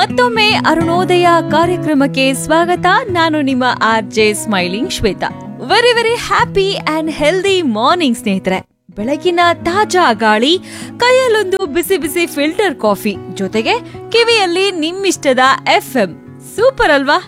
ಮತ್ತೊಮ್ಮೆ ಅರುಣೋದಯ ಕಾರ್ಯಕ್ರಮಕ್ಕೆ ಸ್ವಾಗತ ನಾನು ನಿಮ್ಮ R J smiling Shweta very very happy and healthy morning ಸ್ನೇಹಿತರೆ ಬೆಳಗಿನ ತಾಜಾ ಗಾಳಿ ಕೈಯಲ್ಲೊಂದು ಬಿಸಿ ಬಿಸಿ ಫಿಲ್ಟರ್ ಕಾಫಿ ಜೊತೆಗೆ ಕಿವಿಯಲ್ಲಿ ನಿಮ್ಮಿಷ್ಟದ ಎಫ್ ಎಂ ಸೂಪರ್ ಅಲ್ವಾ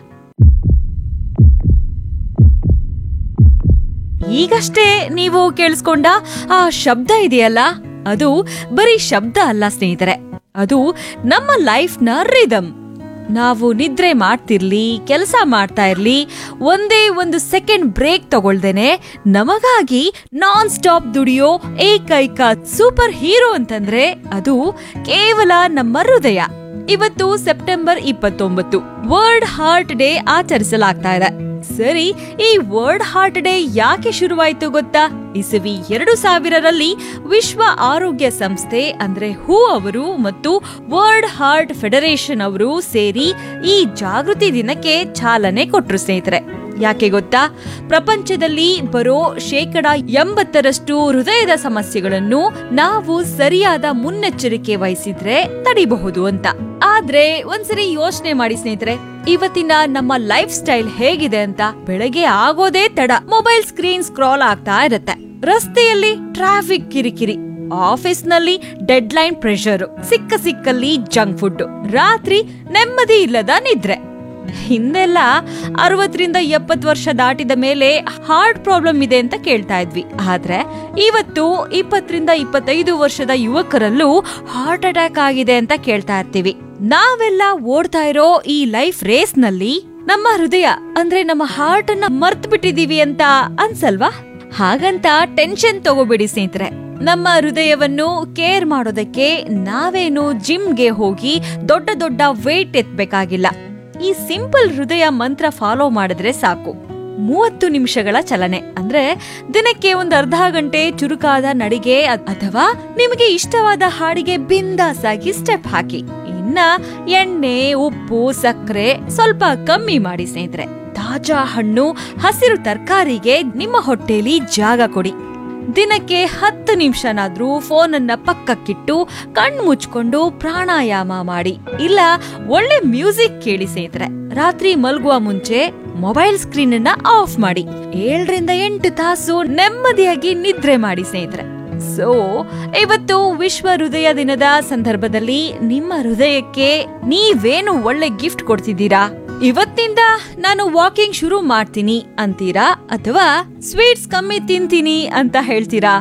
ಈಗಷ್ಟೇ ನೀವು ಕೇಳಿಸ್ಕೊಂಡ ಆ ಶಬ್ದ ಇದೆಯಲ್ಲ ಅದು ಬರೀ ಶಬ್ದ ಅಲ್ಲ ಸ್ನೇಹಿತರೆ ಅದು ನಮ್ಮ ಲೈಫ್ನ ರಿದಮ್ ನಾವು ನಿದ್ರೆ ಮಾಡ್ತಿರ್ಲಿ ಕೆಲಸ ಮಾಡ್ತಾ ಇರ್ಲಿ ಒಂದೇ ಒಂದು ಸೆಕೆಂಡ್ ಬ್ರೇಕ್ ತಗೊಳ್ದೇನೆ ನಮಗಾಗಿ ನಾನ್ ಸ್ಟಾಪ್ ದುಡಿಯೋ ಏಕೈಕ ಸೂಪರ್ ಹೀರೋ ಅಂತಂದ್ರೆ ಅದು ಕೇವಲ ನಮ್ಮ ಹೃದಯ ಇವತ್ತು ಸೆಪ್ಟೆಂಬರ್ ಇಪ್ಪತ್ತೊಂಬತ್ತು ವರ್ಲ್ಡ್ ಹಾರ್ಟ್ ಡೇ ಆಚರಿಸಲಾಗ್ತಾ ಇದೆ ಸರಿ ಈ ವರ್ಲ್ಡ್ ಹಾರ್ಟ್ ಡೇ ಯಾಕೆ ಶುರುವಾಯ್ತು ಗೊತ್ತಾ ಇಸವಿ ಎರಡು ಸಾವಿರರಲ್ಲಿ ವಿಶ್ವ ಆರೋಗ್ಯ ಸಂಸ್ಥೆ ಅಂದ್ರೆ ಹೂ ಅವರು ಮತ್ತು ವರ್ಲ್ಡ್ ಹಾರ್ಟ್ ಫೆಡರೇಷನ್ ಅವರು ಸೇರಿ ಈ ಜಾಗೃತಿ ದಿನಕ್ಕೆ ಚಾಲನೆ ಕೊಟ್ರು ಸ್ನೇಹಿತರೆ ಯಾಕೆ ಗೊತ್ತಾ ಪ್ರಪಂಚದಲ್ಲಿ ಬರೋ ಶೇಕಡ ಎಂಬತ್ತರಷ್ಟು ಹೃದಯದ ಸಮಸ್ಯೆಗಳನ್ನು ನಾವು ಸರಿಯಾದ ಮುನ್ನೆಚ್ಚರಿಕೆ ವಹಿಸಿದ್ರೆ ತಡಿಬಹುದು ಅಂತ ಆದ್ರೆ ಒಂದ್ಸರಿ ಯೋಚನೆ ಮಾಡಿ ಸ್ನೇಹಿತರೆ ಇವತ್ತಿನ ನಮ್ಮ ಲೈಫ್ ಸ್ಟೈಲ್ ಹೇಗಿದೆ ಅಂತ ಬೆಳಗ್ಗೆ ಆಗೋದೇ ತಡ ಮೊಬೈಲ್ ಸ್ಕ್ರೀನ್ ಸ್ಕ್ರಾಲ್ ಆಗ್ತಾ ಇರತ್ತೆ ರಸ್ತೆಯಲ್ಲಿ ಟ್ರಾಫಿಕ್ ಕಿರಿಕಿರಿ ಆಫೀಸ್ ನಲ್ಲಿ ಡೆಡ್ ಲೈನ್ ಪ್ರೆಷರ್ ಸಿಕ್ಕ ಸಿಕ್ಕಲ್ಲಿ ಜಂಕ್ ಫುಡ್ ರಾತ್ರಿ ನೆಮ್ಮದಿ ಇಲ್ಲದ ನಿದ್ರೆ ಹಿಂದೆಲ್ಲ ಅರವತ್ತರಿಂದ ಎಪ್ಪತ್ತು ವರ್ಷ ದಾಟಿದ ಮೇಲೆ ಹಾರ್ಟ್ ಪ್ರಾಬ್ಲಮ್ ಇದೆ ಅಂತ ಕೇಳ್ತಾ ಇದ್ವಿ ಆದ್ರೆ ಇವತ್ತು ಇಪ್ಪತ್ತರಿಂದ ಇಪ್ಪತ್ತೈದು ವರ್ಷದ ಯುವಕರಲ್ಲೂ ಹಾರ್ಟ್ ಅಟ್ಯಾಕ್ ಆಗಿದೆ ಅಂತ ಕೇಳ್ತಾ ಇರ್ತೀವಿ ನಾವೆಲ್ಲ ಓಡ್ತಾ ಇರೋ ಈ ಲೈಫ್ ರೇಸ್ ನಲ್ಲಿ ನಮ್ಮ ಹೃದಯ ಅಂದ್ರೆ ನಮ್ಮ ಹಾರ್ಟ್ ಅನ್ನ ಮರ್ತ್ ಬಿಟ್ಟಿದೀವಿ ಅಂತ ಅನ್ಸಲ್ವಾ ಹಾಗಂತ ಟೆನ್ಷನ್ ತಗೋಬೇಡಿ ಸ್ನೇಹಿತರೆ ನಮ್ಮ ಹೃದಯವನ್ನು ಕೇರ್ ಮಾಡೋದಕ್ಕೆ ನಾವೇನು ಜಿಮ್ಗೆ ಹೋಗಿ ದೊಡ್ಡ ದೊಡ್ಡ ವೇಟ್ ಎತ್ಬೇಕಾಗಿಲ್ಲ ಈ ಸಿಂಪಲ್ ಹೃದಯ ಮಂತ್ರ ಫಾಲೋ ಮಾಡಿದ್ರೆ ಸಾಕು ಮೂವತ್ತು ನಿಮಿಷಗಳ ಚಲನೆ ಅಂದ್ರೆ ದಿನಕ್ಕೆ ಒಂದು ಅರ್ಧ ಗಂಟೆ ಚುರುಕಾದ ನಡಿಗೆ ಅ- ಅಥವಾ ನಿಮಗೆ ಇಷ್ಟವಾದ ಹಾಡಿಗೆ ಬಿಂದಾಸ್ ಆಗಿ ಸ್ಟೆಪ್ ಹಾಕಿ ಇನ್ನ ಎಣ್ಣೆ ಉಪ್ಪು ಸಕ್ಕರೆ ಸ್ವಲ್ಪ ಕಮ್ಮಿ ಮಾಡಿ ಸ್ನೇಹಿತರೆ ತಾಜಾ ಹಣ್ಣು ಹಸಿರು ತರಕಾರಿಗೆ ನಿಮ್ಮ ಹೊಟ್ಟೆಲಿ ಜಾಗ ಕೊಡಿ ದಿನಕ್ಕೆ ಹತ್ತು ನಿಮಿಷನಾದ್ರೂ ಫೋನನ್ನ ಪಕ್ಕಕ್ಕಿಟ್ಟು ಕಣ್ಣು ಮುಚ್ಕೊಂಡು ಪ್ರಾಣಾಯಾಮ ಮಾಡಿ ಇಲ್ಲ ಒಳ್ಳೆ ಮ್ಯೂಸಿಕ್ ಕೇಳಿ ಸ್ನೇಹಿತರೆ ರಾತ್ರಿ ಮಲ್ಗುವ ಮುಂಚೆ ಮೊಬೈಲ್ ಸ್ಕ್ರೀನ್ ಅನ್ನ ಆಫ್ ಮಾಡಿ ಏಳರಿಂದ ಎಂಟು ತಾಸು ನೆಮ್ಮದಿಯಾಗಿ ನಿದ್ರೆ ಮಾಡಿ ಸ್ನೇಹಿತರೆ ಸೊ ಇವತ್ತು ವಿಶ್ವ ಹೃದಯ ದಿನದ ಸಂದರ್ಭದಲ್ಲಿ ನಿಮ್ಮ ಹೃದಯಕ್ಕೆ ನೀವೇನು ಒಳ್ಳೆ ಗಿಫ್ಟ್ ಕೊಡ್ತಿದ್ದೀರಾ ಇವತ್ತಿಂದ ನಾನು ವಾಕಿಂಗ್ ಶುರು ಮಾಡ್ತೀನಿ ಅಂತೀರಾ ಅಥವಾ ಸ್ವೀಟ್ಸ್ ಕಮ್ಮಿ ತಿಂತೀನಿ ಅಂತ ಹೇಳ್ತೀರಾ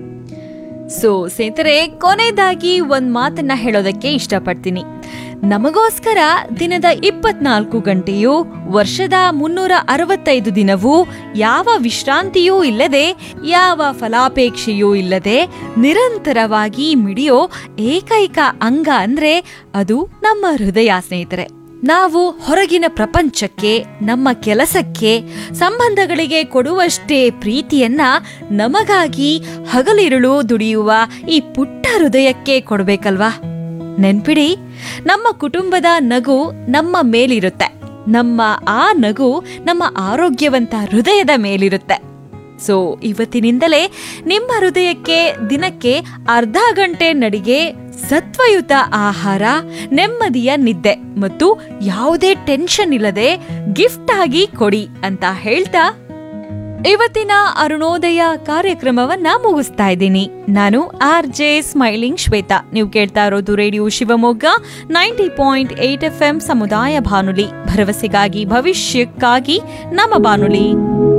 ಸೊ ಸ್ನೇಹಿತರೆ ಕೊನೆಯದಾಗಿ ಒಂದ್ ಮಾತನ್ನ ಹೇಳೋದಕ್ಕೆ ಇಷ್ಟಪಡ್ತೀನಿ ನಮಗೋಸ್ಕರ ದಿನದ ಇಪ್ಪತ್ನಾಲ್ಕು ಗಂಟೆಯೂ ವರ್ಷದ ಮುನ್ನೂರ ಅರವತ್ತೈದು ದಿನವೂ ಯಾವ ವಿಶ್ರಾಂತಿಯೂ ಇಲ್ಲದೆ ಯಾವ ಫಲಾಪೇಕ್ಷೆಯೂ ಇಲ್ಲದೆ ನಿರಂತರವಾಗಿ ಮಿಡಿಯೋ ಏಕೈಕ ಅಂಗ ಅಂದ್ರೆ ಅದು ನಮ್ಮ ಹೃದಯ ಸ್ನೇಹಿತರೆ ನಾವು ಹೊರಗಿನ ಪ್ರಪಂಚಕ್ಕೆ ನಮ್ಮ ಕೆಲಸಕ್ಕೆ ಸಂಬಂಧಗಳಿಗೆ ಕೊಡುವಷ್ಟೇ ಪ್ರೀತಿಯನ್ನ ನಮಗಾಗಿ ಹಗಲಿರುಳು ದುಡಿಯುವ ಈ ಪುಟ್ಟ ಹೃದಯಕ್ಕೆ ಕೊಡ್ಬೇಕಲ್ವಾ ನೆನ್ಪಿಡಿ ನಮ್ಮ ಕುಟುಂಬದ ನಗು ನಮ್ಮ ಮೇಲಿರುತ್ತೆ ನಮ್ಮ ಆ ನಗು ನಮ್ಮ ಆರೋಗ್ಯವಂತ ಹೃದಯದ ಮೇಲಿರುತ್ತೆ ಸೊ ಇವತ್ತಿನಿಂದಲೇ ನಿಮ್ಮ ಹೃದಯಕ್ಕೆ ದಿನಕ್ಕೆ ಅರ್ಧ ಗಂಟೆ ನಡಿಗೆ ಸತ್ವಯುತ ಆಹಾರ ನೆಮ್ಮದಿಯ ನಿದ್ದೆ ಮತ್ತು ಯಾವುದೇ ಟೆನ್ಷನ್ ಇಲ್ಲದೆ ಗಿಫ್ಟ್ ಆಗಿ ಕೊಡಿ ಅಂತ ಹೇಳ್ತಾ ಇವತ್ತಿನ ಅರುಣೋದಯ ಕಾರ್ಯಕ್ರಮವನ್ನ ಮುಗಿಸ್ತಾ ಇದ್ದೀನಿ ನಾನು ಆರ್ ಜೆ ಸ್ಮೈಲಿಂಗ್ ಶ್ವೇತಾ ನೀವು ಕೇಳ್ತಾ ಇರೋದು radio Shivamogga ninety point eight F M ಸಮುದಾಯ ಬಾನುಲಿ ಭರವಸೆಗಾಗಿ ಭವಿಷ್ಯಕ್ಕಾಗಿ ನಮ್ಮ ಬಾನುಲಿ